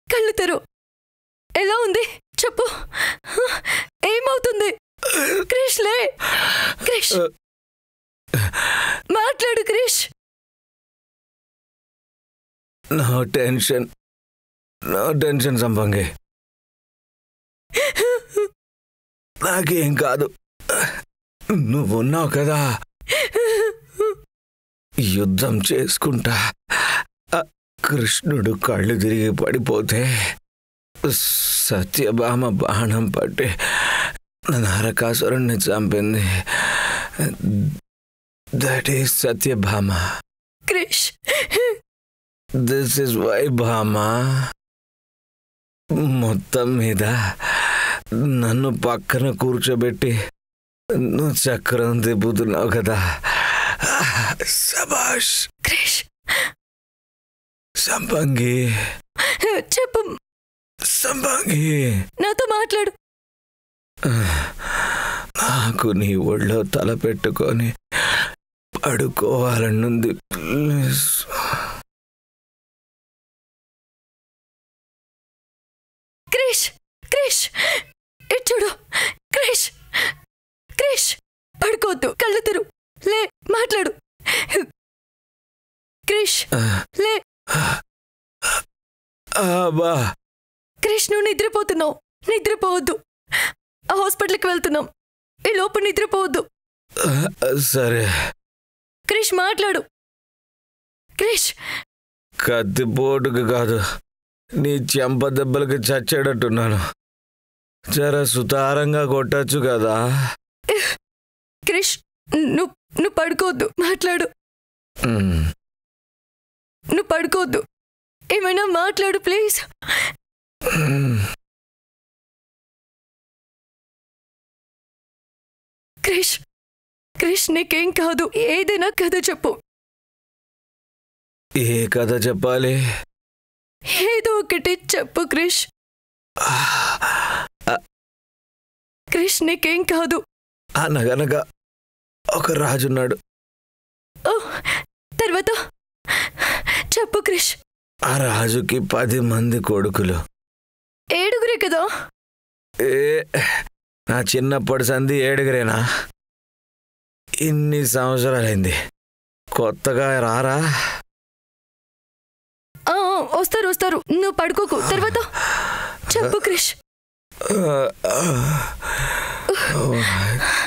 కళ్ళు తెరు ఎలా ఉంది చెప్పు ఏమవుతుంది క్రిష్ లే క్రిష్ మాట్లాడు Krish no tension no tension సంపంగి నాకేం కాదు నువ్వున్నావు కదా యుద్ధం చేసుకుంటా ఆ కృష్ణుడు కళ్ళు తిరిగి పడిపోతే సత్యభామ బాణం పట్టి నరకాసురుణ్ణి చంపింది that is Satyabhama Krish this is why Bhama మొత్తం మీద నన్ను పక్కన కూర్చోబెట్టి నువ్వు చక్రం తిప్పుతున్నావు కదా సబాష్ క్రిష్ సంపంగి చెప్పు సంపంగి నాతో మాట్లాడు నాకు నీ ఒళ్ళో తల పెట్టుకొని పడుకోవాలనుంది ప్లీజ్ క్రిష్ క్రిష్ ఇటు చూడు క్రిష్ క్రిష్ పడుకోవద్దు కళ్ళు తెరు లే మాట్లాడు క్రిష్ లే అబ్బా క్రిష్ నువ్వు నిద్రపోతున్నావు నిద్రపోవద్దు ఆ హాస్పిటల్కి వెళ్తున్నాం ఈ లోపు నిద్రపోవద్దు సరే క్రిష్ మాట్లాడు క్రిష్ కత్తిపోటుకు కాదు నీ చెంప దెబ్బలకి చచ్చేటట్టున్నాను జర సుతారంగా కొట్టచ్చు కదా క్రిష్ నువ్వు నువ్వు పడుకోవద్దు మాట్లాడు మ్, నువ్వు పడుకోవద్దు ఏమైనా మాట్లాడు ప్లీజ్ మ్. క్రిష్ క్రిష్ నీకేం కాదు ఏదైనా కథ చెప్పు ఏ కథ చెప్పాలి ఏదో ఒకటి చెప్పు క్రిష్ క్రిష్ నీకేం కాదు అనగనగా ఒక రాజున్నాడు ఓ తర్వాత చెప్పు క్రిష్ ఆ రాజుకి పది మంది కొడుకులు ఏడుగురే కదా ఏ నా చిన్నప్పటి సంధి ఏడుగురేనా ఇన్ని సంవత్సరాలైంది కొత్తగా రారా ఆ, వస్తారు వస్తారు నువ్వు పడుకోకు తర్వాత చెప్పు క్రిష్ Oh my